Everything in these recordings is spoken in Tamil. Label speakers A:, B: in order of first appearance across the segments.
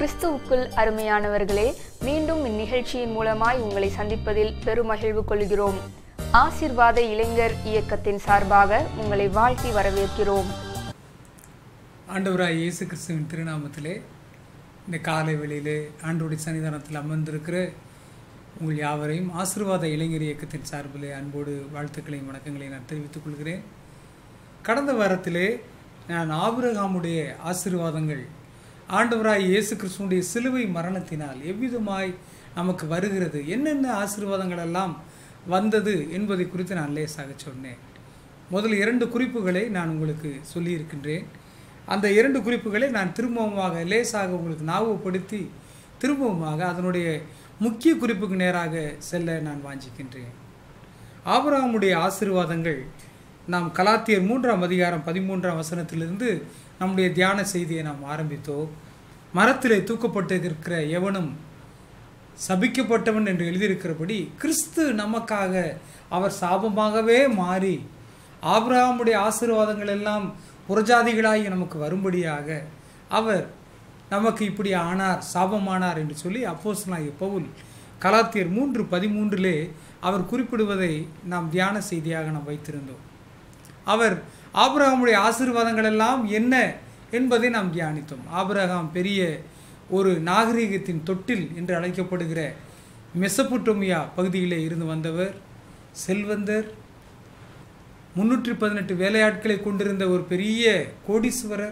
A: கிறிஸ்துவுக்குள் அருமையானவர்களே மீண்டும் இந்நிகழ்ச்சியின் மூலமாய் உங்களை சந்திப்பதில் பெருமகிழ்வு கொள்கிறோம் ஆசிர்வாத இளைஞர் இயக்கத்தின் சார்பாக உங்களை வாழ்த்தி வரவேற்கிறோம்
B: ஆண்டவராய் இயேசு கிறிஸ்துவின் திருநாமத்திலே இந்த காலை வேளையிலே ஆண்டோடைய சன்னிதானத்தில் அமர்ந்திருக்கிற உங்கள் யாவரையும் ஆசீர்வாத இளைஞர் இயக்கத்தின் சார்பிலே அன்போடு வாழ்த்துக்களையும் வணக்கங்களையும் நான் தெரிவித்துக் கொள்கிறேன் கடந்த வாரத்திலே நான் ஆபிரகாமுடைய ஆசீர்வாதங்கள் ஆண்டவராய் இயேசு கிறிஸ்துவனுடைய சிலுவை மரணத்தினால் எவ்விதமாய் நமக்கு வருகிறது என்னென்ன ஆசீர்வாதங்கள் எல்லாம் வந்தது என்பதை குறித்து நான் லேசாக சொன்னேன் முதல் இரண்டு குறிப்புகளை நான் உங்களுக்கு சொல்லியிருக்கின்றேன் அந்த இரண்டு குறிப்புகளை நான் திரும்பவுமாக லேசாக உங்களுக்கு ஞாபகப்படுத்தி திரும்பவுமாக அதனுடைய முக்கிய குறிப்புக்கு நேராக செல்ல நான் வாஞ்சிக்கின்றேன் ஆபிரகாமுடைய ஆசீர்வாதங்கள் நாம் கலாத்தியர் மூன்றாம் அதிகாரம் பதிமூன்றாம் வசனத்திலிருந்து நம்முடைய தியான செய்தியை நாம் ஆரம்பித்தோம் மரத்திலே தூக்கப்பட்டு இருக்கிற எவனும் சபிக்கப்பட்டவன் என்று எழுதியிருக்கிறபடி கிறிஸ்து நமக்காக அவர் சாபமாகவே மாறி ஆபிரகாமுடைய ஆசீர்வாதங்கள் எல்லாம் புறஜாதிகளாகி நமக்கு வரும்படியாக அவர் நமக்கு இப்படி ஆனார் சாபமானார் என்று சொல்லி அப்போஸ்தலனாகிய பவுல் கலாத்தியர் மூன்று பதிமூன்றிலே அவர் குறிப்பிடுவதை நாம் தியான செய்தியாக நாம் வைத்திருந்தோம் அவர் ஆபிரகாமுடைய ஆசீர்வாதங்கள் எல்லாம் என்ன என்பதை நாம் தியானித்தோம் ஆபிரகாம் பெரிய ஒரு நாகரிகத்தின் தொட்டில் என்று அழைக்கப்படுகிற மெசபுட்டோமியா பகுதியிலே இருந்து வந்தவர் செல்வந்தர் முன்னூற்றி பதினெட்டு வேலையாட்களை கொண்டிருந்த ஒரு பெரிய கோடீஸ்வரர்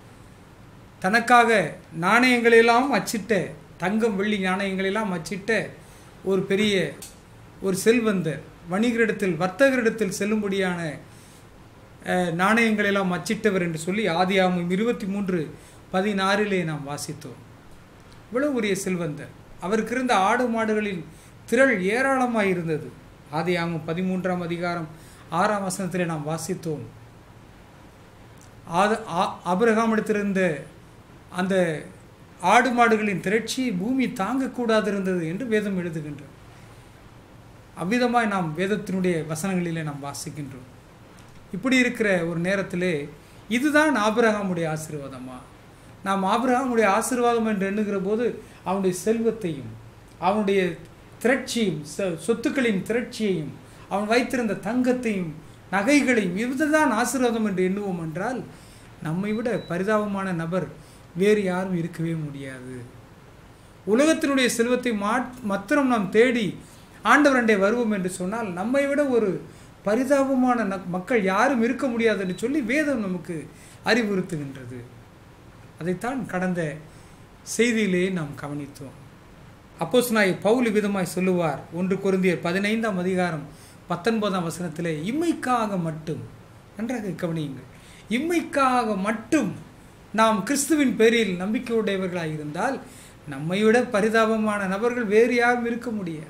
B: தனக்காக நாணயங்களெல்லாம் அச்சிட்ட தங்கம் வெள்ளி நாணயங்களெல்லாம் அச்சிட்ட ஒரு பெரிய ஒரு செல்வந்தர் வணிகரிடத்தில் வர்த்தகரிடத்தில் செல்லும்படியான அஹ், நாணயங்களெல்லாம் அச்சிட்டவர் என்று சொல்லி ஆதியாமம் இருபத்தி மூன்று பதினாறிலே நாம் வாசித்தோம் இவ்வளவு உரிய செல்வந்தர் அவருக்கு இருந்த ஆடு மாடுகளின் திரள் ஏராளமாக இருந்தது ஆதியாமம் பதிமூன்றாம் அதிகாரம் ஆறாம் வசனத்திலே நாம் வாசித்தோம் ஆத ஆ- ஆபிரகாம் எடுத்திருந்த அந்த ஆடு மாடுகளின் திரட்சி பூமி தாங்கக்கூடாது இருந்தது என்று வேதம் எழுதுகின்றது அவ்விதமாய் நாம் வேதத்தினுடைய வசனங்களிலே நாம் வாசிக்கின்றோம் இப்படி இருக்கிற ஒரு நேரத்திலே இதுதான் ஆபிரகாமுடைய ஆசீர்வாதமா நாம் ஆபிரகாமுடைய ஆசீர்வாதம் என்று எண்ணுகிற போது அவனுடைய செல்வத்தையும் அவனுடைய திரட்சியும் சொ- சொத்துக்களின் திரட்சியையும் அவன் வைத்திருந்த தங்கத்தையும் நகைகளையும் இதுதான் ஆசீர்வாதம் என்று எண்ணுவோம் என்றால் நம்மை விட பரிதாபமான நபர் வேறு யாரும் இருக்கவே முடியாது உலகத்தினுடைய செல்வத்தை மாட் மாத்திரம் நாம் தேடி ஆண்டவரண்டை வருவோம் என்று சொன்னால் நம்மை விட ஒரு பரிதாபமான ந- மக்கள் யாரும் இருக்க முடியாது என்று சொல்லி வேதம் நமக்கு அறிவுறுத்துகின்றது அதைத்தான் கடந்த செய்தியிலே நாம் கவனித்தோம் அப்போஸ் நாய் பவுல் விதமாய் சொல்லுவார் ஒன்று குருந்தியர் பதினைந்தாம் அதிகாரம் பத்தொன்பதாம் வசனத்திலே இம்மைக்காக மட்டும் நன்றாக கவனியுங்கள் இம்மைக்காக மட்டும் நாம் கிறிஸ்துவின் பேரில் நம்பிக்கையுடையவர்களாக இருந்தால் நம்மை விட பரிதாபமான நபர்கள் வேறு யாரும் இருக்க முடியாது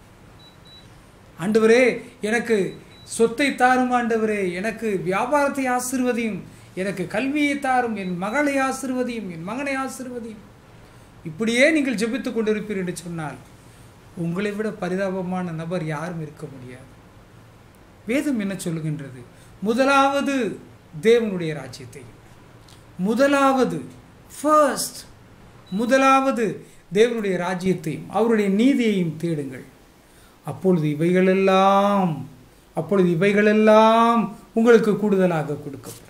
B: ஆண்டவரே எனக்கு சொத்தை தாரும் ஆண்டவரே எனக்கு வியாபாரத்தை ஆசிர்வதியும் எனக்கு கல்வியை தாரும் என் மகளை ஆசிர்வதியும் என் மகனை ஆசிர்வதியும் இப்படியே நீங்கள் ஜெபித்துக் கொண்டிருப்பீர் என்று சொன்னால் உங்களை விட பரிதாபமான நபர் யாரும் இருக்க முடியாது வேதம் என்ன சொல்லுகின்றது முதலாவது தேவனுடைய ராஜ்யத்தையும் முதலாவது ஃபர்ஸ்ட் முதலாவது தேவனுடைய ராஜ்யத்தையும் அவருடைய நீதியையும் தேடுங்கள் அப்பொழுது இவைகளெல்லாம் அப்பொழுது இவைகளெல்லாம் உங்களுக்கு கூடுதலாக கொடுக்கப்படும்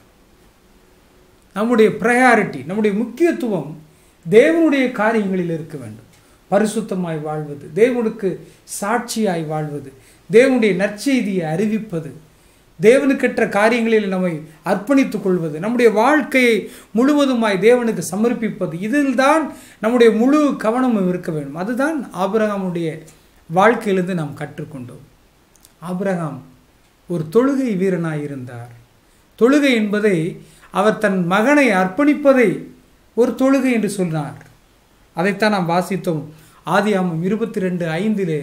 B: நம்முடைய ப்ரையாரிட்டி நம்முடைய முக்கியத்துவம் தேவனுடைய காரியங்களில் இருக்க வேண்டும் பரிசுத்தமாய் வாழ்வது தேவனுக்கு சாட்சியாய் வாழ்வது தேவனுடைய நற்செய்தியை அறிவிப்பது தேவனுக்கற்ற காரியங்களில் நம்மை அர்ப்பணித்துக் கொள்வது நம்முடைய வாழ்க்கையை முழுவதுமாய் தேவனுக்கு சமர்ப்பிப்பது இதில்தான் நம்முடைய முழு கவனமும் இருக்க வேண்டும் அதுதான் ஆபிரகாமுடைய வாழ்க்கையிலிருந்து நாம் கற்றுக்கொண்டோம் ஆபிரகாம் ஒரு தொழுகை வீரனாய் இருந்தார் தொழுகை என்பதை அவர் தன் மகனை அர்ப்பணிப்பதை ஒரு தொழுகை என்று சொன்னார் அதைத்தான் நாம் வாசித்தோம் ஆதியாமம் இருபத்தி ரெண்டு ஐந்திலே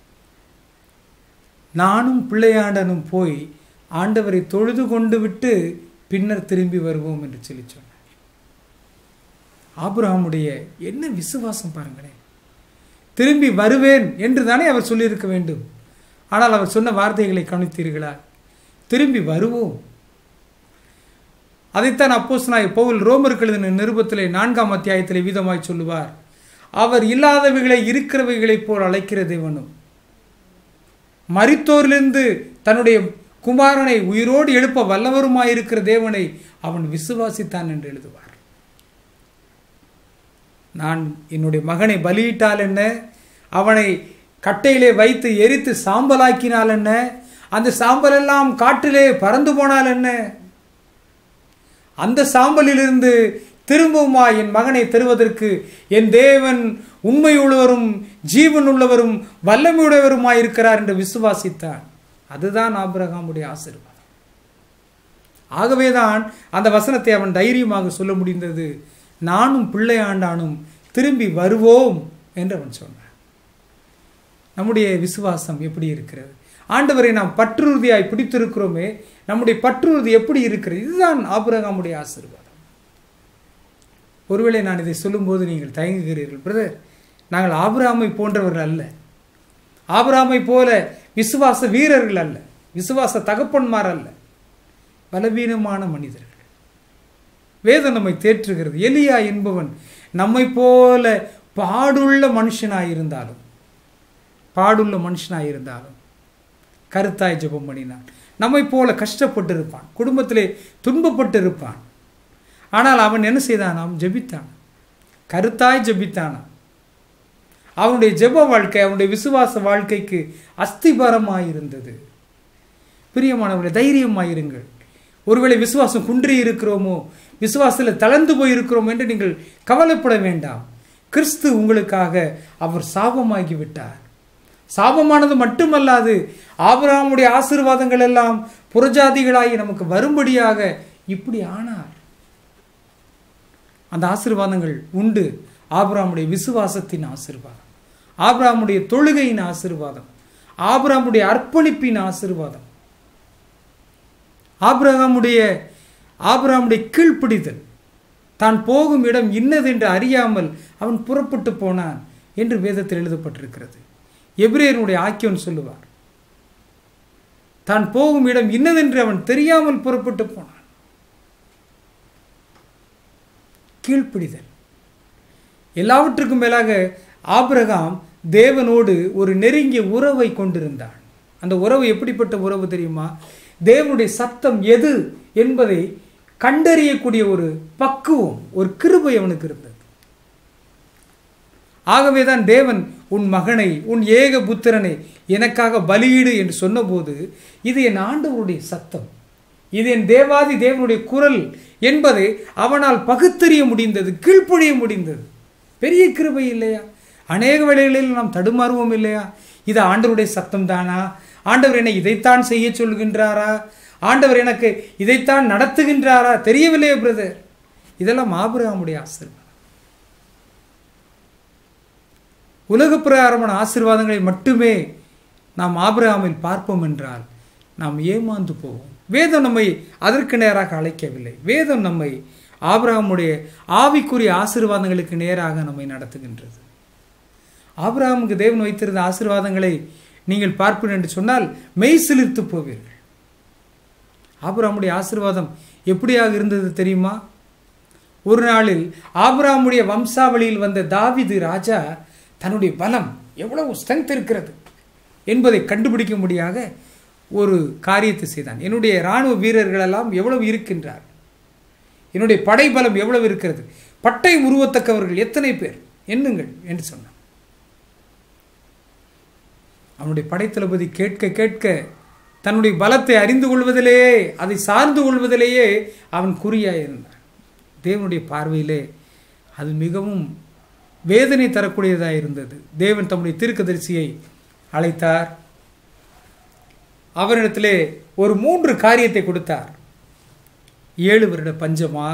B: நானும் பிள்ளையாண்டனும் போய் ஆண்டவரை தொழுது கொண்டு விட்டு பின்னர் திரும்பி வருவோம் என்று சொல்லி சொன்னார் ஆபிரகாமுடைய என்ன விசுவாசம் பாருங்களேன் திரும்பி வருவேன் என்று தானே அவர் சொல்லியிருக்க வேண்டும் ஆனால் அவர் சொன்ன வார்த்தைகளை கவனித்தீர்களா திரும்பி வருவோம் அதைத்தான் அப்போஸ் நாய் பவுல் ரோமருக்கு எழுதின நிருபத்திலே நான்காம் அத்தியாயத்திலே வீதமாய் சொல்லுவார் அவர் இல்லாதவைகளை இருக்கிறவைகளைப் போல் அழைக்கிற தேவனும் மரித்தோரிலிருந்து தன்னுடைய குமாரனை உயிரோடு எழுப்ப வல்லவருமாயிருக்கிற தேவனை அவன் விசுவாசித்தான் என்று எழுதுவார் நான் என்னுடைய மகனை பலியிட்டால் என்ன அவனை கட்டையிலே வைத்து எரித்து சாம்பலாக்கினால் என்ன அந்த சாம்பல் எல்லாம் காட்டிலே பறந்து போனால் என்ன அந்த சாம்பலிலிருந்து திரும்பவுமா என் மகனை தருவதற்கு என் தேவன் உண்மையுள்ளவரும் ஜீவன் உள்ளவரும் வல்லமையுடையவருமாய் இருக்கிறார் என்று விசுவாசித்தான் அதுதான் ஆபிரகாமுடைய ஆசீர்வாதம் ஆகவேதான் அந்த வசனத்தை அவன் தைரியமாக சொல்ல முடிந்தது நானும் பிள்ளை ஆண்டானும் திரும்பி வருவோம் என்று அவன் சொன்னான் நம்முடைய விசுவாசம் எப்படி இருக்கிறது ஆண்டவரை நாம் பற்றுறுதியாய் பிடித்திருக்கிறோமே நம்முடைய பற்றுறுதி எப்படி இருக்கிறது இதுதான் ஆபிரகாமுடைய ஆசீர்வாதம் ஒருவேளை நான் இதை சொல்லும்போது நீங்கள் தயங்குகிறீர்கள் பிரதர் நாங்கள் ஆபிராமை போன்றவர்கள் அல்ல ஆபிராமை போல விசுவாச வீரர்கள் அல்ல விசுவாச தகப்பன்மார் அல்ல பலவீனமான மனிதர்கள் வேதம் நம்மை தேற்றுகிறது எலியா என்பவன் நம்மை போல பாடுள்ள மனுஷனாயிருந்தாலும் பாடுள்ள மனுஷனாயிருந்தாலும் கருத்தாய் ஜெபம் பண்ணினான் நம்மை போல கஷ்டப்பட்டு இருப்பான் குடும்பத்திலே துன்பப்பட்டு இருப்பான் ஆனால் அவன் என்ன செய்தானாம் ஜெபித்தான் கருத்தாய் ஜெபித்தானாம் அவனுடைய ஜெப வாழ்க்கை அவனுடைய விசுவாச வாழ்க்கைக்கு அஸ்திபரமாயிருந்தது பிரியமானவர்களே தைரியமாயிருங்கள் ஒருவேளை விசுவாசம் குன்றி இருக்கிறோமோ விசுவாசத்தில் தளர்ந்து போயிருக்கிறோம் என்று நீங்கள் கவலைப்பட வேண்டாம் கிறிஸ்து உங்களுக்காக அவர் சாபமாகி விட்டார் சாபமானது மட்டுமல்லாது ஆபிரகாமுடைய ஆசீர்வாதங்கள் எல்லாம் புறஜாதிகளாகி நமக்கு வரும்படியாக இப்படி ஆனார் அந்த ஆசீர்வாதங்கள் உண்டு ஆபிரகாமுடைய விசுவாசத்தின் ஆசீர்வாதம் ஆபிரகாமுடைய தொழுகையின் ஆசீர்வாதம் ஆபிரகாமுடைய அர்ப்பணிப்பின் ஆசீர்வாதம் ஆபிரகாமுடைய ஆபிரகாமுடைய கீழ்ப்பிடிதல் தான் போகும் இடம் இன்னதென்று அறியாமல் அவன் புறப்பட்டு போனான் என்று வேதத்தில் எழுதப்பட்டிருக்கிறது எபிரேயனுடைய ஆக்கியவன் சொல்லுவார் தான் போகும் இடம் இன்னதென்று அவன் தெரியாமல் புறப்பட்டு போனான் கீழ்ப்பிடிதல் எல்லாவற்றுக்கும் மேலாக ஆபிரகாம் தேவனோடு ஒரு நெருங்கிய உறவை கொண்டிருந்தான் அந்த உறவு எப்படிப்பட்ட உறவு தெரியுமா தேவனுடைய சத்தம் எது என்பதை கண்டறியக்கூடிய ஒரு பக்குவம் ஒரு கிருபை அவனுக்கு இருந்தது ஆகவேதான் தேவன் உன் மகனை உன் ஏக புத்திரனை எனக்காக பலியிடு என்று சொன்னபோது இது என் ஆண்டவருடைய சத்தம் இது என் தேவாதி தேவனுடைய குரல் என்பதை அவனால் பகுத்தறிய முடிந்தது கீழ்ப்பொழிய முடிந்தது பெரிய கிருபை இல்லையா அநேக வேளைகளில் நாம் தடுமாறுவோம் இல்லையா இது ஆண்டவருடைய சத்தம் தானா ஆண்டவர் என்னை இதைத்தான் செய்ய சொல்கின்றாரா ஆண்டவர் எனக்கு இதைத்தான் நடத்துகின்றாரா தெரியவில்லையே பிரதர் இதெல்லாம் ஆபிரகாமுடைய ஆசீர்வாதம் உலக பிரகாரமான ஆசீர்வாதங்களை மட்டுமே நாம் ஆபிரகாமில் பார்ப்போம் என்றால் நாம் ஏமாந்து போவோம் வேதம் நம்மை அதற்கு நேராக அழைக்கவில்லை வேதம் நம்மை ஆபிரகாமுடைய ஆவிக்குரிய ஆசீர்வாதங்களுக்கு நேராக நம்மை நடத்துகின்றது ஆபிரகாமுக்கு தேவன் வைத்திருந்த ஆசீர்வாதங்களை நீங்கள் பார்ப்பீர்கள் என்று சொன்னால் மெய் சிலிர்த்து போவீர்கள் ஆபிரகாமுடைய ஆசீர்வாதம் எப்படியாக இருந்தது தெரியுமா ஒரு நாளில் ஆபிரகாமுடைய வம்சாவளியில் வந்த தாவிது ராஜா தன்னுடைய பலம் எவ்வளவு ஸ்ட்ரென்த் இருக்கிறது என்பதை கண்டுபிடிக்கும்படியாக ஒரு காரியத்தை செய்தான் என்னுடைய இராணுவ வீரர்கள் எல்லாம் எவ்வளவு இருக்கின்றார் என்னுடைய படைபலம் எவ்வளவு இருக்கிறது பட்டை உருவத்தக்கவர்கள் எத்தனை பேர் எண்ணுங்கள் என்று சொன்னான் அவனுடைய படைத்தளபதி கேட்க கேட்க தன்னுடைய பலத்தை அறிந்து கொள்வதிலேயே அதை சார்ந்து கொள்வதிலேயே அவன் குறியாக இருந்தான் தேவனுடைய பார்வையிலே அது மிகவும் வேதனை தரக்கூடியதாக இருந்தது தேவன் தம்முடைய தீர்க்கதரிசியை அழைத்தார் அவரிடத்திலே ஒரு மூன்று காரியத்தை கொடுத்தார் ஏழு வருட பஞ்சமா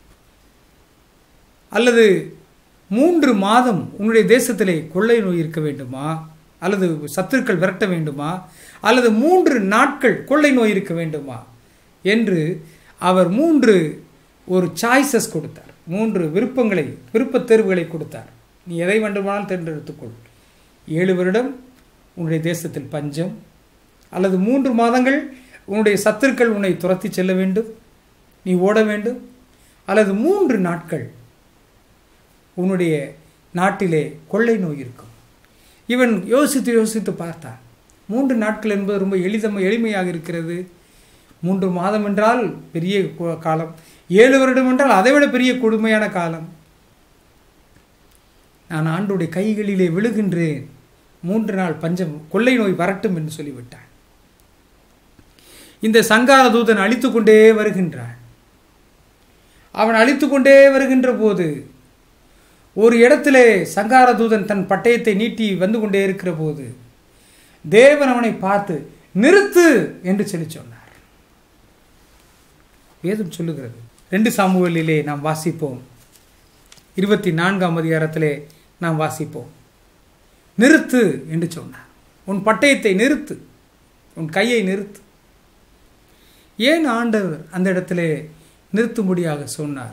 B: அல்லது மூன்று மாதம் உன்னுடைய தேசத்திலே கொள்ளை நோய் இருக்க வேண்டுமா அல்லது சத்துருக்கள் விரட்ட வேண்டுமா அல்லது மூன்று நாட்கள் கொள்ளை நோய் இருக்க வேண்டுமா என்று அவர் மூன்று ஒரு சாய்ஸஸ் கொடுத்தார் மூன்று விருப்பங்களை விருப்பத் தேர்வுகளை கொடுத்தார் நீ எதை வேண்டுமானாலும் தேர்ந்தெடுத்துக்கொள் ஏழு வருடம் உன்னுடைய தேசத்தில் பஞ்சம் அல்லது மூன்று மாதங்கள் உன்னுடைய சத்துருக்கள் உன்னை துரத்தி செல்ல வேண்டும் நீ ஓட வேண்டும் அல்லது மூன்று நாட்கள் உன்னுடைய நாட்டிலே கொள்ளை நோய் இருக்கும் இவன் யோசித்து யோசித்து பார்த்தான் மூன்று நாட்கள் என்பது ரொம்ப எளிதம் எளிமையாக இருக்கிறது மூன்று மாதம் என்றால் பெரிய கு- காலம் ஏழு வருடம் என்றால் அதைவிட பெரிய கொடுமையான காலம் நான் ஆண்டுடைய கைகளிலே விழுகின்றேன் மூன்று நாள் பஞ்சம் கொள்ளை நோய் வரட்டும் என்று சொல்லிவிட்டான் இந்த சங்கார தூதன் அழித்து கொண்டே வருகின்றான் அவன் அழித்து கொண்டே வருகின்ற போது ஒரு இடத்திலே சங்கார தூதன் தன் பட்டயத்தை நீட்டி வந்து கொண்டே இருக்கிற போது தேவன் அவனை பார்த்து நிறுத்து என்று சொல்லி சொன்னார் வேதம் சொல்லுகிறது ரெண்டு சாமுவேலிலே நாம் வாசிப்போம் இருபத்தி நான்காம் அதிகாரத்திலே நாம் வாசிப்போம் நிறுத்து என்று சொன்னார் உன் பட்டயத்தை நிறுத்து உன் கையை நிறுத்து ஏன் ஆண்டவர் அந்த இடத்திலே நிறுத்தும்படியாக சொன்னார்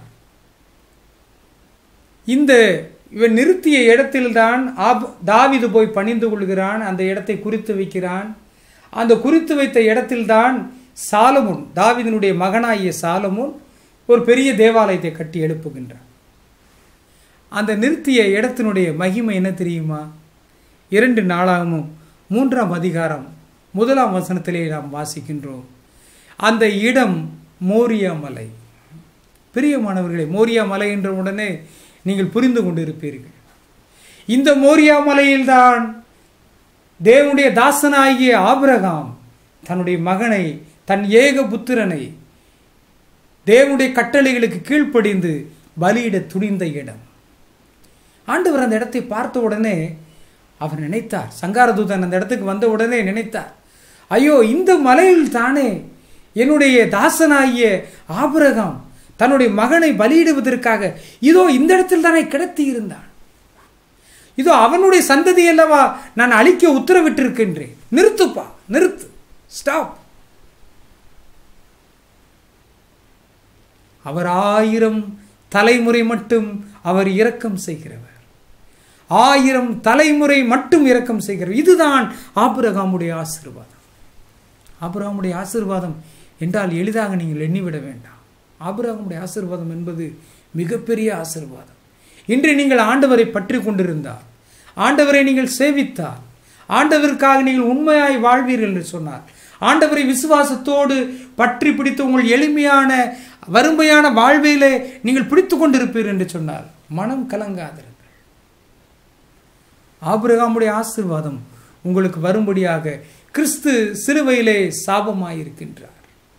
B: இந்த இவன் நிறுத்திய இடத்தில்தான் ஆப் தாவீது போய் பணிந்து கொள்கிறான் அந்த இடத்தை குறித்து வைக்கிறான் அந்த குறித்து வைத்த இடத்தில்தான் சாலமுன் தாவீதினுடைய மகனாகிய சாலமுன் ஒரு பெரிய தேவாலயத்தை கட்டி எழுப்புகின்றான் அந்த நிறுத்திய இடத்தினுடைய மகிமை என்ன தெரியுமா இரண்டு நாளாகவும் மூன்றாம் அதிகாரம் முதலாம் வசனத்திலே நாம் வாசிக்கின்றோம் அந்த இடம் மோரியா மலை பிரியமானவர்களே மோரியா மலை என்ற உடனே நீங்கள் புரிந்து கொண்டிருப்பீர்கள் இந்த மோரியா மலையில்தான் தேவனுடைய தாசனாகிய ஆபிரகாம் தன்னுடைய மகனை தன் ஏக புத்திரனை தேவனுடைய கட்டளைகளுக்கு கீழ்ப்படிந்து பலியிட துணிந்த இடம் ஆண்டவர் அந்த இடத்தை பார்த்த உடனே அவர் நினைத்தார் சங்காரதூதன் அந்த இடத்துக்கு வந்த உடனே நினைத்தார் ஐயோ இந்த மலையில் தானே என்னுடைய தாசனாகிய ஆபிரகாம் தன்னுடைய மகனை பலியிடுவதற்காக இதோ இந்த இடத்தில் தானே கிடத்தி இருந்தான் இதோ அவனுடைய சந்ததி அல்லவா நான் அழிக்க உத்தரவிட்டிருக்கின்றேன் நிறுத்துப்பா நிறுத்து ஸ்டாப் அவர் ஆயிரம் தலைமுறை மட்டும் அவர் இரக்கம் செய்கிறவர் ஆயிரம் தலைமுறை மட்டும் இரக்கம் செய்கிறவர் இதுதான் ஆபிரகாமுடைய ஆசீர்வாதம் ஆபிரகாமுடைய ஆசீர்வாதம் என்றால் எளிதாக நீங்கள் எண்ணிவிட வேண்டாம் ஆபிரகாமுடைய ஆசீர்வாதம் என்பது மிகப்பெரிய ஆசீர்வாதம் இன்று நீங்கள் ஆண்டவரை பற்றி கொண்டிருந்தால் ஆண்டவரை நீங்கள் சேவித்தால் ஆண்டவருக்காக நீங்கள் உண்மையாய் வாழ்வீர்கள் என்று சொன்னார் ஆண்டவரை விசுவாசத்தோடு பற்றி பிடித்து உங்கள் எளிமையான வறுமையான வாழ்விலே நீங்கள் பிடித்து கொண்டிருப்பீர் என்று சொன்னார் மனம் கலங்காதிருங்கள் ஆபிரகாமுடைய ஆசீர்வாதம் உங்களுக்கு வரும்படியாக கிறிஸ்து சிலுவையிலே சாபமாயிருக்கின்றார்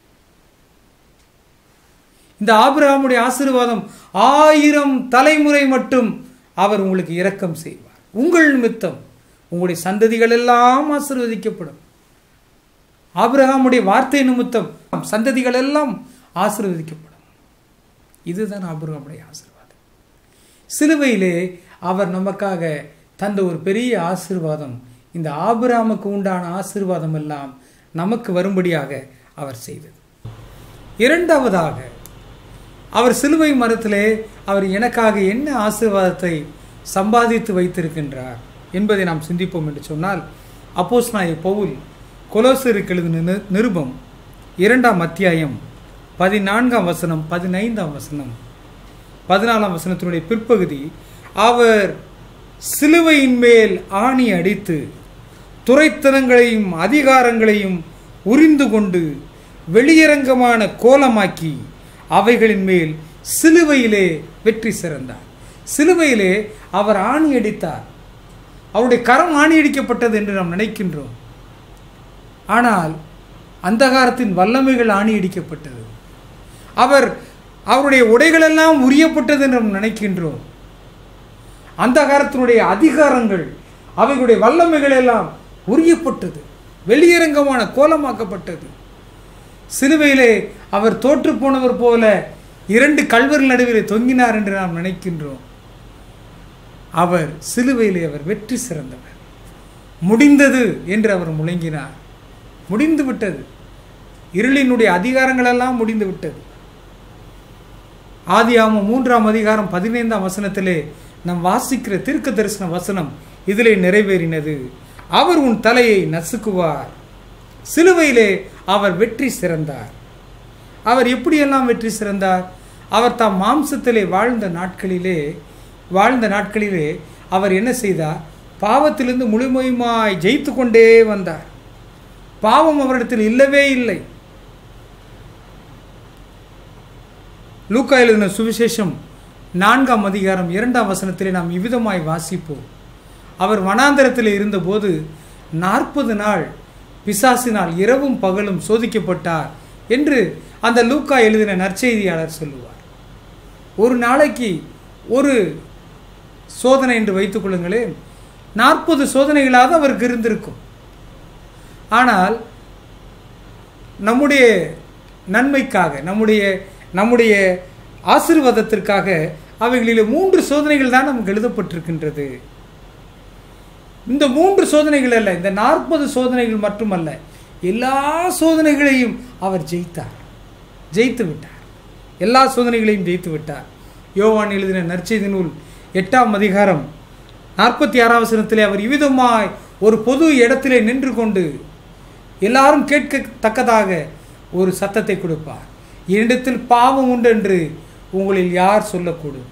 B: இந்த ஆபிரகாமுடைய ஆசீர்வாதம் ஆயிரம் தலைமுறை மட்டும் அவர் உங்களுக்கு இரக்கம் செய்வார் உங்கள் நிமித்தம் உங்களுடைய சந்ததிகள் எல்லாம் ஆசீர்வதிக்கப்படும் ஆபிரகாமுடைய வார்த்தை நிமித்தம் சந்ததிகள் எல்லாம் ஆசீர்வதிக்கப்படும் இதுதான் ஆபிரகாமுடைய ஆசீர்வாதம் சிலுவையிலே அவர் நமக்காக தந்த ஒரு பெரிய ஆசீர்வாதம் இந்த ஆபிராமுக்கு உண்டான ஆசீர்வாதம் எல்லாம் நமக்கு வரும்படியாக அவர் செய்தது இரண்டாவதாக அவர் சிலுவை மரத்திலே அவர் எனக்காக என்ன ஆசீர்வாதத்தை சம்பாதித்து வைத்திருக்கின்றார் என்பதை நாம் சிந்திப்போம் என்று சொன்னால் அப்போஸ் நாய பவுல் கொலோசருக்கு எழுதின நி- நிருபம் இரண்டாம் அத்தியாயம் பதினான்காம் வசனம் பதினைந்தாம் வசனம் பதினாலாம் வசனத்தினுடைய பிற்பகுதி அவர் சிலுவையின் மேல் ஆணி அடித்து துரைத்தனங்களையும் அதிகாரங்களையும் உரிந்து கொண்டு வெளியரங்கமான கோலமாக்கி அவைகளின் மேல் சிலுவையிலே வெற்றி சிறந்தார் சிலுவையிலே அவர் ஆணி அடித்தார் அவருடைய கரம் ஆணி அடிக்கப்பட்டது என்று நாம் நினைக்கின்றோம் ஆனால் அந்தகாரத்தின் வல்லமைகள் ஆணி அடிக்கப்பட்டது அவர் அவருடைய உடைகளெல்லாம் உரியப்பட்டது என்று நாம் நினைக்கின்றோம் அந்தகாரத்தினுடைய அதிகாரங்கள் அவைகளுடைய வல்லமைகள் எல்லாம் உரியப்பட்டது வெளியரங்கமான கோலமாக்கப்பட்டது சிலுவையிலே அவர் தோற்று போனவர் போல இரண்டு கல்வர் நடுவிலே தொங்கினார் என்று நாம் நினைக்கின்றோம் அவர் சிலுவையிலே அவர் வெற்றி சிறந்தவர் முடிந்தது என்று அவர் முழங்கினார் முடிந்து விட்டது இருளினுடைய அதிகாரங்களெல்லாம் முடிந்து விட்டது ஆதியாமம் மூன்றாம் அதிகாரம் பதினைந்தாம் வசனத்திலே நாம் வாசிக்கிற தீர்க்க தரிசன வசனம் இதிலே நிறைவேறினது அவர் உன் தலையை நசுக்குவார் சிலுவையிலே அவர் வெற்றி சிறந்தார் அவர் எப்படியெல்லாம் வெற்றி சிறந்தார் அவர் தாம் மாம்சத்திலே வாழ்ந்த நாட்களிலே வாழ்ந்த நாட்களிலே அவர் என்ன செய்தார் பாவத்திலிருந்து முழுமையுமாய் ஜெயித்து கொண்டே வந்தார் பாவம் அவரிடத்தில் இல்லவே இல்லை லூக்கா எழுதின சுவிசேஷம் நான்காம் அதிகாரம் இரண்டாம் வசனத்திலே நாம் இவ்விதமாய் வாசிப்போம் அவர் வனாந்தரத்தில் இருந்தபோது நாற்பது நாள் பிசாசினால் இரவும் பகலும் சோதிக்கப்பட்டார் என்று அந்த லூக்கா எழுதின நற்செய்தியாளர் சொல்லுவார் ஒரு நாளைக்கு ஒரு சோதனை என்று வைத்துக் கொள்ளுங்களேன் நாற்பது சோதனைகளாவது அவருக்கு இருந்திருக்கும் ஆனால் நம்முடைய நன்மைக்காக நம்முடைய நம்முடைய ஆசீர்வாதத்திற்காக அவைகளிலே மூன்று சோதனைகள் தான் நமக்கு எழுதப்பட்டிருக்கின்றது இந்த மூன்று சோதனைகள் அல்ல இந்த நாற்பது சோதனைகள் மட்டுமல்ல எல்லா சோதனைகளையும் அவர் ஜெயித்தார் ஜெயித்து விட்டார் எல்லா சோதனைகளையும் ஜெயித்து விட்டார் யோவான் எழுதின நற்செய்தி நூல் எட்டாம் அதிகாரம் நாற்பத்தி ஆறாம் வசனத்திலே அவர் இவ்விதமாய் ஒரு பொது இடத்திலே நின்று கொண்டு எல்லாரும் கேட்கத்தக்கதாக ஒரு சத்தத்தை கொடுப்பார் என்னிடத்தில் பாவம் உண்டு என்று உங்களில் யார் சொல்லக்கூடும்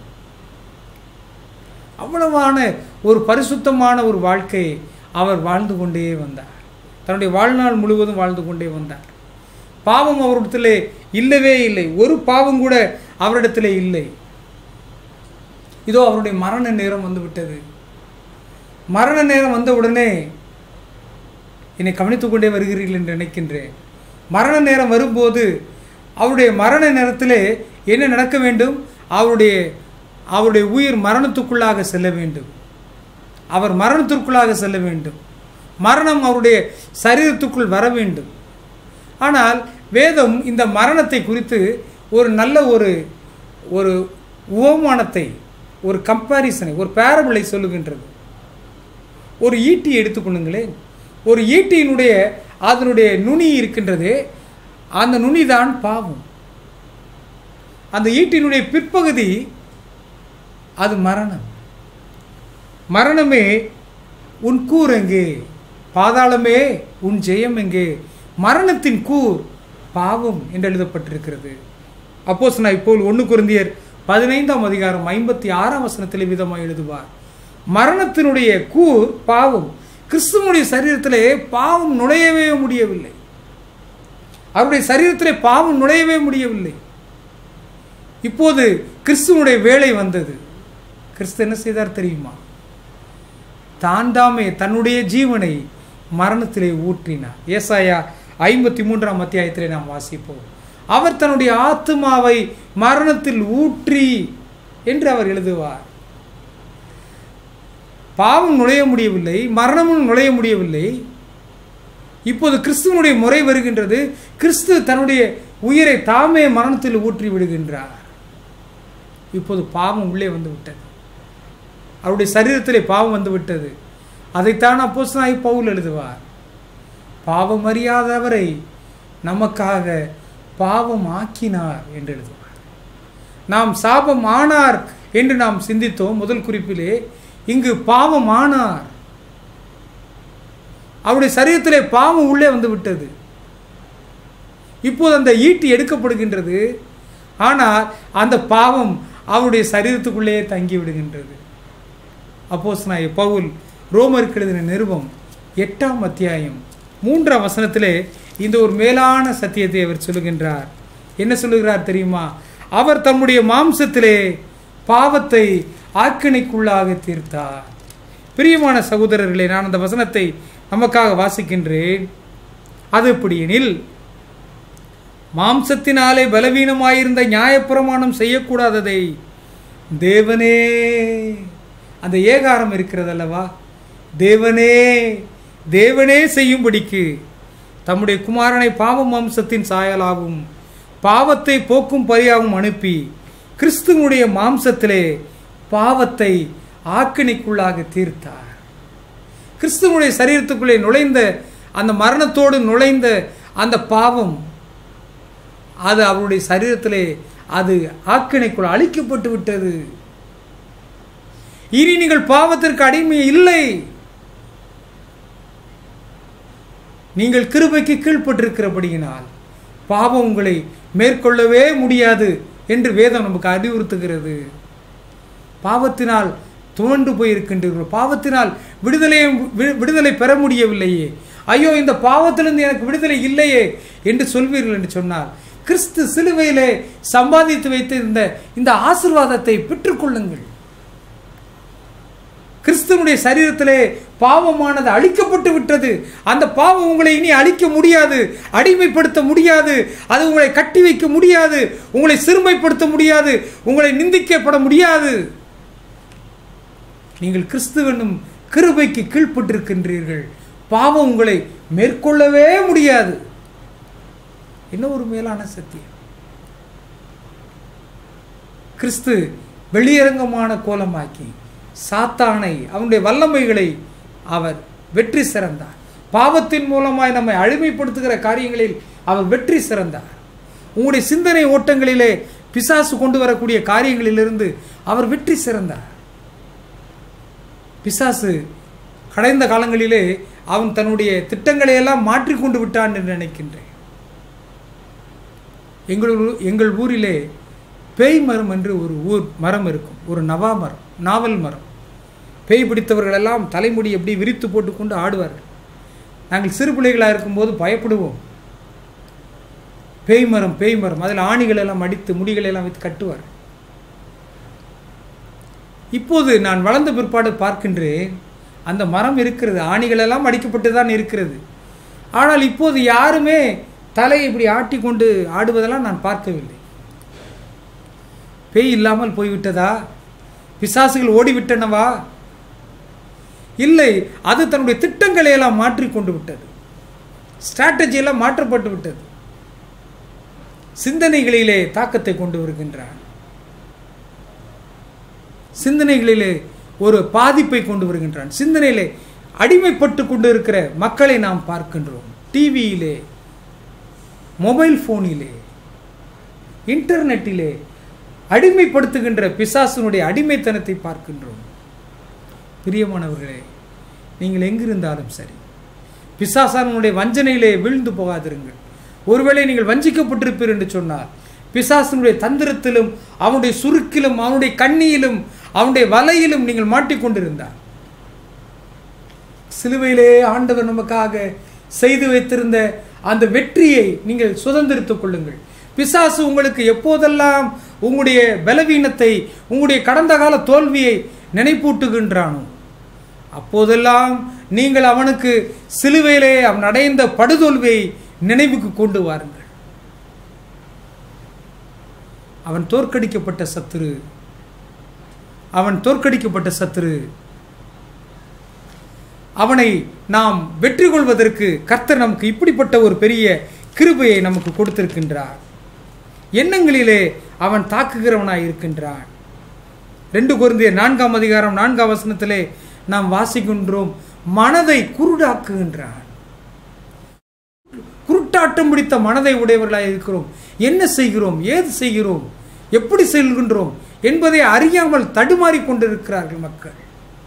B: அவ்வளவான ஒரு பரிசுத்தமான ஒரு வாழ்க்கையை அவர் வாழ்ந்து கொண்டே வந்தார் தன்னுடைய வாழ்நாள் முழுவதும் வாழ்ந்து கொண்டே வந்தார் பாவம் அவரிடத்திலே இல்லவே இல்லை ஒரு பாவம் கூட அவரிடத்திலே இல்லை இதோ அவருடைய மரண நேரம் வந்து விட்டது மரண நேரம் வந்த உடனே என்னை கவனித்துக் கொண்டே வருகிறீர்கள் என்று நினைக்கின்றேன் மரண நேரம் வரும்போது அவருடைய மரண நேரத்திலே என்ன நடக்க வேண்டும் அவருடைய அவருடைய உயிர் மரணத்துக்குள்ளாக செல்ல வேண்டும் அவர் மரணத்திற்குள்ளாக செல்ல வேண்டும் மரணம் அவருடைய சரீரத்துக்குள் வர வேண்டும் ஆனால் வேதம் இந்த மரணத்தை குறித்து ஒரு நல்ல ஒரு ஒரு உவமானத்தை ஒரு கம்பாரிசனை ஒரு பேரபிளை சொல்லுகின்றது ஒரு ஈட்டி எடுத்துக்கொள்ளுங்களேன் ஒரு ஈட்டியினுடைய அதனுடைய நுனி இருக்கின்றது அந்த நுனி தான் பாவம் அந்த ஈட்டினுடைய பிற்பகுதி அது மரணம் மரணமே உன் கூர் எங்கே பாதாளமே உன் ஜெயம் எங்கே மரணத்தின் கூர் பாவம் என்று எழுதப்பட்டிருக்கிறது அப்போஸ் நான் இப்போ ஒன்று குருந்தியர் பதினைந்தாம் அதிகாரம் ஐம்பத்தி ஆறாம் வசனத்தில் விதமாக எழுதுவார் மரணத்தினுடைய கூர் பாவம் கிறிஸ்துவனுடைய சரீரத்திலே பாவம் நுழையவே முடியவில்லை அவருடைய சரீரத்திலே பாவம் நுழையவே முடியவில்லை இப்போது கிறிஸ்துவனுடைய வேலை வந்தது கிறிஸ்து என்ன செய்தார் தெரியுமா தான் தாமே தன்னுடைய ஜீவனை மரணத்திலே ஊற்றினார் ஏசாயா ஐம்பத்தி மூன்றாம் அத்தியாயத்திலே நாம் வாசிப்போம் அவர் தன்னுடைய ஆத்மாவை மரணத்தில் ஊற்றி என்று அவர் எழுதுவார் பாவம் நுழைய முடியவில்லை மரணமும் நுழைய முடியவில்லை இப்போது கிறிஸ்துவனுடைய முறை வருகின்றது கிறிஸ்து தன்னுடைய உயிரை தாமே மரணத்தில் ஊற்றி விடுகின்றார் இப்போது பாவம் உள்ளே வந்து விட்டது அவருடைய சரீரத்திலே பாவம் வந்து விட்டது அதைத்தான் அப்போஸ் நாய் பவுல் எழுதுவார் பாவம் அறியாதவரை நமக்காக பாவம் ஆக்கினார் என்று எழுதுவார் நாம் சாபம் ஆனார் என்று நாம் சிந்தித்தோம் முதல் குறிப்பிலே இங்கு பாவம் ஆனார் அவருடைய சரீரத்திலே பாவம் உள்ளே வந்து விட்டது இப்போது அந்த ஈட்டி எடுக்கப்படுகின்றது ஆனால் அந்த பாவம் அவருடைய சரீரத்துக்குள்ளே தங்கி விடுகின்றது அப்போஸ் நான் பவுல் ரோமருக்கு எழுதின நிருபம் எட்டாம் அத்தியாயம் மூன்றாம் வசனத்திலே இந்த ஒரு மேலான சத்தியத்தை அவர் சொல்லுகின்றார் என்ன சொல்லுகிறார் தெரியுமா அவர் தம்முடைய மாம்சத்திலே பாவத்தை ஆக்கினைக்குள்ளாக தீர்த்தார் பிரியமான சகோதரர்களே நான் அந்த வசனத்தை நமக்காக வாசிக்கின்றேன் அது எப்படியெனில் மாம்சத்தினாலே பலவீனமாயிருந்த நியாயப்பிரமாணம் செய்யக்கூடாததை தேவனே அந்த ஏகாரம் இருக்கிறது அல்லவா தேவனே தேவனே செய்யும்படிக்கு தம்முடைய குமாரனை பாவ மாம்சத்தின் சாயலாகும் பாவத்தை போக்கும் பரியாகவும் அனுப்பி கிறிஸ்துவனுடைய மாம்சத்திலே பாவத்தை ஆக்கினைக்குள்ளாக தீர்த்தார் கிறிஸ்துவனுடைய சரீரத்துக்குள்ளே நுழைந்த அந்த மரணத்தோடு நுழைந்த அந்த பாவம் அது அவருடைய சரீரத்திலே அது ஆக்கினைக்குள் அழிக்கப்பட்டு விட்டது இனி நீங்கள் பாவத்திற்கு அடிமை இல்லை நீங்கள் கிருபைக்கு கீழ்ப்பட்டிருக்கிறபடியினால் பாவம் உங்களை மேற்கொள்ளவே முடியாது என்று வேதம் நமக்கு அறிவுறுத்துகிறது பாவத்தினால் துவண்டு போயிருக்கின்றீர்கள் பாவத்தினால் விடுதலை விடுதலை பெற முடியவில்லையே ஐயோ இந்த பாவத்திலிருந்து எனக்கு விடுதலை இல்லையே என்று சொல்வீர்கள் என்று சொன்னால் கிறிஸ்து சிலுவையிலே சம்பாதித்து வைத்திருந்த இந்த ஆசிர்வாதத்தை பெற்றுக்கொள்ளுங்கள் கிறிஸ்துவனுடைய சரீரத்திலே பாவமானது அழிக்கப்பட்டு விட்டது அந்த பாவம் உங்களை இனி அழிக்க முடியாது அடிமைப்படுத்த முடியாது அது உங்களை கட்டி வைக்க முடியாது உங்களை சிறுமைப்படுத்த முடியாது உங்களை நிந்திக்கப்பட முடியாது நீங்கள் கிறிஸ்துவனும் கிருபைக்கு கீழ்ப்பட்டிருக்கின்றீர்கள் பாவம் உங்களை மேற்கொள்ளவே முடியாது என்ன ஒரு மேலான சத்தியம் கிறிஸ்து வெளியரங்கமான கோலமாக்கி சாத்தானை அவனுடைய வல்லமைகளை அவர் வெற்றி சிறந்தார் பாவத்தின் மூலமாய் நம்மை அழிமைப்படுத்துகிற காரியங்களில் அவர் வெற்றி சிறந்தார் உங்களுடைய சிந்தனை ஓட்டங்களிலே பிசாசு கொண்டு வரக்கூடிய காரியங்களிலிருந்து அவர் வெற்றி சிறந்தார் பிசாசு கடந்த காலங்களிலே அவன் தன்னுடைய திட்டங்களை எல்லாம் மாற்றிக்கொண்டு விட்டான் என்று நினைக்கின்றேன் எங்கள் ஊ- எங்கள் ஊரிலே பேய் மரம் என்று ஒரு ஊர் மரம் இருக்கும் ஒரு நவா மரம் நாவல் மரம் பேய் பிடித்தவர்கள் எல்லாம் தலைமுடி எப்படி விரித்து போட்டுக்கொண்டு ஆடுவார்கள் நாங்கள் சிறு பிள்ளைகளாக இருக்கும்போது பயப்படுவோம் பேய் மரம் பேய் மரம் அதில் ஆணிகள் எல்லாம் அடித்து முடிகளை எல்லாம் வைத்து கட்டுவார் இப்போது நான் வளர்ந்த பிற்பாடு பார்க்கின்றேன் அந்த மரம் இருக்கிறது ஆணிகள் எல்லாம் அடிக்கப்பட்டு தான் இருக்கிறது ஆனால் இப்போது யாருமே தலையை இப்படி ஆட்டி கொண்டு ஆடுவதெல்லாம் நான் பார்க்கவில்லை பேய் இல்லாமல் போய்விட்டதா பிசாசுகள் ஓடிவிட்டனவா இல்லை அது தன்னுடைய திட்டங்களை எல்லாம் மாற்றிக்கொண்டு விட்டது ஸ்ட்ராட்டஜி எல்லாம் மாற்றப்பட்டு விட்டது சிந்தனைகளிலே தாக்கத்தை கொண்டு வருகின்றான் சிந்தனைகளிலே ஒரு பாதிப்பை கொண்டு வருகின்றான் சிந்தனையிலே அடிமைப்பட்டு கொண்டு இருக்கிற மக்களை நாம் பார்க்கின்றோம் டிவியிலே மொபைல் ஃபோனிலே இன்டர்நெட்டிலே அடிமைப்படுத்துகின்ற பிசாசனுடைய அடிமைத்தனத்தை பார்க்கின்றோம் பிரியமானவர்களே நீங்கள் எங்கிருந்தாலும் சரி பிசாசானுடைய வஞ்சனையிலே வீழ்ந்து போகாதிருங்கள் ஒருவேளை நீங்கள் வஞ்சிக்கப்பட்டிருப்பீர் என்று சொன்னால் பிசாசனுடைய தந்திரத்திலும் அவனுடைய சுருக்கிலும் அவனுடைய கண்ணியிலும் அவனுடைய வலையிலும் நீங்கள் மாட்டிக்கொண்டிருந்தார் சிலுவையிலே ஆண்டவர் நமக்காக செய்து வைத்திருந்த அந்த வெற்றியை நீங்கள் சுதந்திரித்துக் கொள்ளுங்கள் பிசாசு உங்களுக்கு எப்போதெல்லாம் உங்களுடைய பலவீனத்தை உங்களுடைய கடந்த கால தோல்வியை நினைப்பூட்டுகின்றானோ அப்போதெல்லாம் நீங்கள் அவனுக்கு சிலுவையிலே அவன் அடைந்த படுதோல்வியை நினைவுக்கு கொண்டு வாருங்கள் அவன் தோற்கடிக்கப்பட்ட சத்துரு அவன் தோற்கடிக்கப்பட்ட சத்துரு அவனை நாம் வெற்றி கொள்வதற்கு கர்த்தர் நமக்கு இப்படிப்பட்ட ஒரு பெரிய கிருபையை நமக்கு கொடுத்திருக்கின்றார் எண்ணங்களிலே அவன் தாக்குகிறவனாய் இருக்கின்றான் ரெண்டு குருந்திய நான்காம் அதிகாரம் நான்காம் வசனத்திலே நாம் வாசிக்கின்றோம் மனதை குருடாக்குகின்றான் குருட்டாட்டம் பிடித்த மனதை உடையவர்களாய் இருக்கிறோம் என்ன செய்கிறோம் ஏது செய்கிறோம் எப்படி செல்கின்றோம் என்பதை அறியாமல் தடுமாறி கொண்டிருக்கிறார்கள் மக்கள்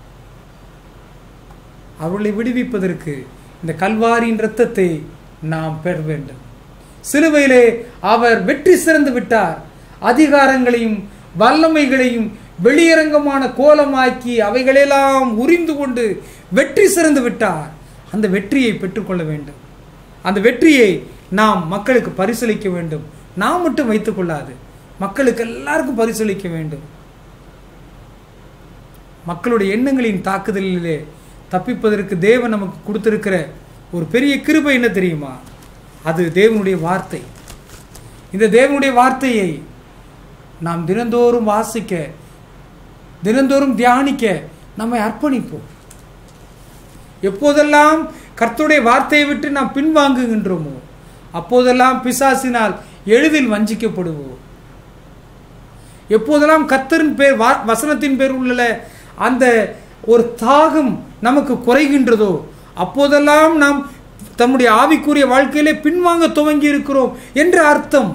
B: அவர்களை விடுவிப்பதற்கு இந்த கல்வாரியின் இரத்தத்தை நாம் பெற வேண்டும் சிலுவையிலே அவர் வெற்றி சிறந்து விட்டார் அதிகாரங்களையும் வல்லமைகளையும் வெளியரங்கமான கோலமாக்கி அவைகளெல்லாம் உரிந்து கொண்டு வெற்றி சிறந்து விட்டார் அந்த வெற்றியை பெற்றுக்கொள்ள வேண்டும் அந்த வெற்றியை நாம் மக்களுக்கு பரிசளிக்க வேண்டும் நாம் மட்டும் வைத்துக் கொள்ளாது மக்களுக்கு எல்லாருக்கும் பரிசளிக்க வேண்டும் மக்களுடைய எண்ணங்களின் தாக்குதலிலே தப்பிப்பதற்கு தேவன் நமக்கு கொடுத்திருக்கிற ஒரு பெரிய கிருபை என்ன தெரியுமா அது தேவனுடைய வார்த்தை இந்த தேவனுடைய வார்த்தையை நாம் தினந்தோறும் வாசிக்க தினந்தோறும் தியானிக்க நம்மை அர்ப்பணிப்போம் எப்போதெல்லாம் கர்த்தருடைய வார்த்தையை விட்டு நாம் பின்வாங்குகின்றோமோ அப்போதெல்லாம் பிசாசினால் எளிதில் வஞ்சிக்கப்படுவோம் எப்போதெல்லாம் கர்த்தரின் பேர் வா- வசனத்தின் பேர் உள்ள அந்த ஒரு தாகம் நமக்கு குறைகின்றதோ அப்போதெல்லாம் நாம் தம்முடைய ஆவிக்குரிய வாழ்க்கையிலே பின்வாங்க துவங்கி இருக்கிறோம் என்று அர்த்தம்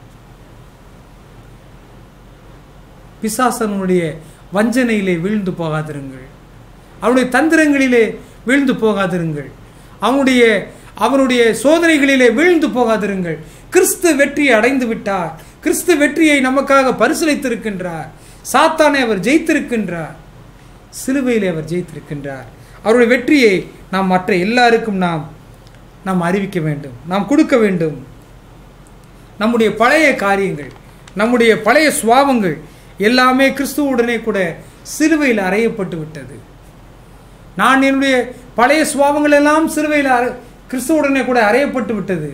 B: பிசாசனுடைய வஞ்சனையிலே வீழ்ந்து போகாதிருங்கள் அவனுடைய தந்திரங்களிலே வீழ்ந்து போகாதிருங்கள் அவனுடைய அவனுடைய சோதனைகளிலே வீழ்ந்து போகாதிருங்கள் கிறிஸ்து வெற்றியை அடைந்து விட்டார் கிறிஸ்து வெற்றியை நமக்காக பரிசீலித்திருக்கின்றார் சாத்தானை அவர் ஜெயித்திருக்கின்றார் சிலுவையிலே அவர் ஜெயித்திருக்கின்றார் அவருடைய வெற்றியை நாம் மற்ற எல்லாருக்கும் நாம் நாம் அறிவிக்க வேண்டும் நாம் கொடுக்க வேண்டும் நம்முடைய பழைய காரியங்கள் நம்முடைய பழைய சுவாபங்கள் எல்லாமே கிறிஸ்துவுடனே கூட சிலுவையில் அறையப்பட்டு விட்டது நான் என்னுடைய பழைய சுவாபங்கள் எல்லாம் சிலுவையில் அறை கிறிஸ்துவுடனே கூட அறையப்பட்டு விட்டது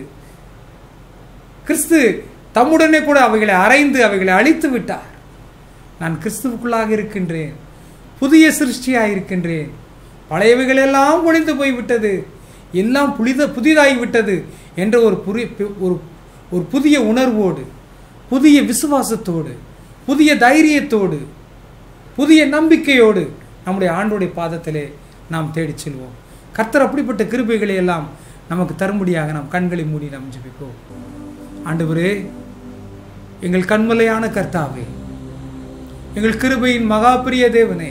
B: கிறிஸ்து தம்முடனே கூட அவைகளை அறைந்து அவைகளை அழித்து விட்டார் நான் கிறிஸ்துவுக்குள்ளாக இருக்கின்றேன் புதிய சிருஷ்டியாக இருக்கின்றேன் பழையவைகள் எல்லாம் ஒழிந்து போய்விட்டது எல்லாம் புனித புதிதாகி விட்டது என்ற ஒரு புரி ஒரு ஒரு புதிய உணர்வோடு புதிய விசுவாசத்தோடு புதிய தைரியத்தோடு புதிய நம்பிக்கையோடு நம்முடைய ஆண்டோடைய பாதத்திலே நாம் தேடிச் செல்வோம் கர்த்தர் அப்படிப்பட்ட கிருபைகளை எல்லாம் நமக்கு தரும்படியாக நாம் கண்களை மூடி நாம் ஜெபிப்போம் ஆண்டவரே எங்கள் கண்மலையான கர்த்தாவே எங்கள் கிருபையின் மகா பிரிய தேவனே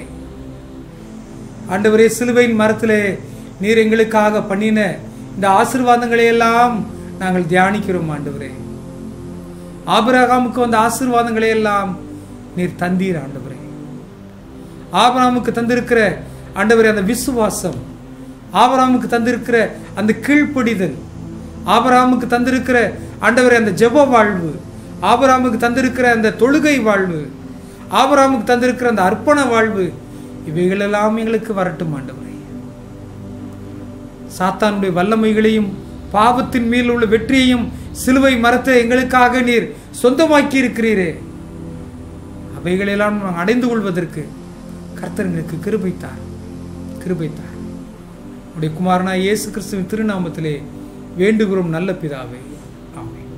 B: ஆண்டவரே சிலுவையின் மரத்திலே நீர் எங்களுக்காக பண்ணின இந்த ஆசீர்வாதங்களை எல்லாம் நாங்கள் தியானிக்கிறோம் ஆண்டவரே ஆபிரகாமுக்கு வந்த ஆசீர்வாதங்களை எல்லாம் நீர் தந்தீர் ஆண்டவரே ஆபிரகாமுக்கு தந்திருக்கிற ஆண்டவரே அந்த விசுவாசம் ஆபிரகாமுக்கு தந்திருக்கிற அந்த கீழ்ப்படிதல் ஆபிரகாமுக்கு தந்திருக்கிற ஆண்டவரே அந்த ஜெப வாழ்வு ஆபிரகாமுக்கு தந்திருக்கிற அந்த தொழுகை வாழ்வு ஆபிரகாமுக்கு தந்திருக்கிற அந்த அர்ப்பண வாழ்வு இவைகளெல்லாம் எங்களுக்கு வரட்டும் ஆண்டவரே சாத்தானுடைய வல்லமைகளையும் பாவத்தின் மேல் உள்ள வெற்றியையும் சிலுவை மரத்தை எங்களுக்காக நீர் சொந்தமாக்கி இருக்கிறீரே அவைகளெல்லாம் நாங்கள் அடைந்து கொள்வதற்கு கர்த்தர் எங்களுக்கு கிருபைத்தார் கிருபைத்தார் உடைய குமாரனா இயேசு கிறிஸ்துவின் திருநாமத்திலே வேண்டுகிறோம் நல்ல பிதாவே ஆமென்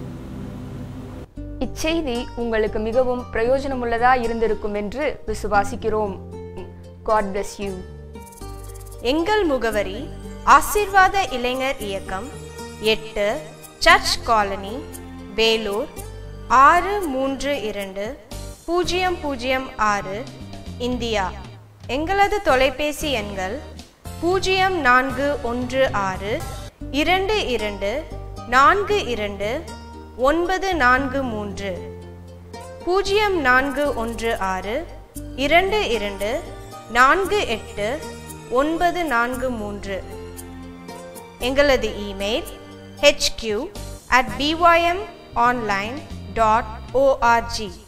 A: இச்செய்தி உங்களுக்கு மிகவும் பிரயோஜனமுள்ளதா இருந்திருக்கும் என்று விசுவாசிக்கிறோம் காட் bless யூ
C: எங்கள் முகவரி ஆசீர்வாத இளைஞர் இயக்கம் எட்டு சர்ச் காலனி வேலூர் ஆறு மூன்று இரண்டு பூஜ்ஜியம் பூஜ்ஜியம் ஆறு இந்தியா எங்களது தொலைபேசி எண்கள் பூஜ்ஜியம் நான்கு ஒன்று ஆறு இரண்டு இரண்டு நான்கு இரண்டு ஒன்பது நான்கு மூன்று பூஜ்ஜியம் நான்கு ஒன்று ஆறு இரண்டு இரண்டு நான்கு எட்டு ஒன்பது நான்கு மூன்று எங்களது email HQ at PYM online dot O R G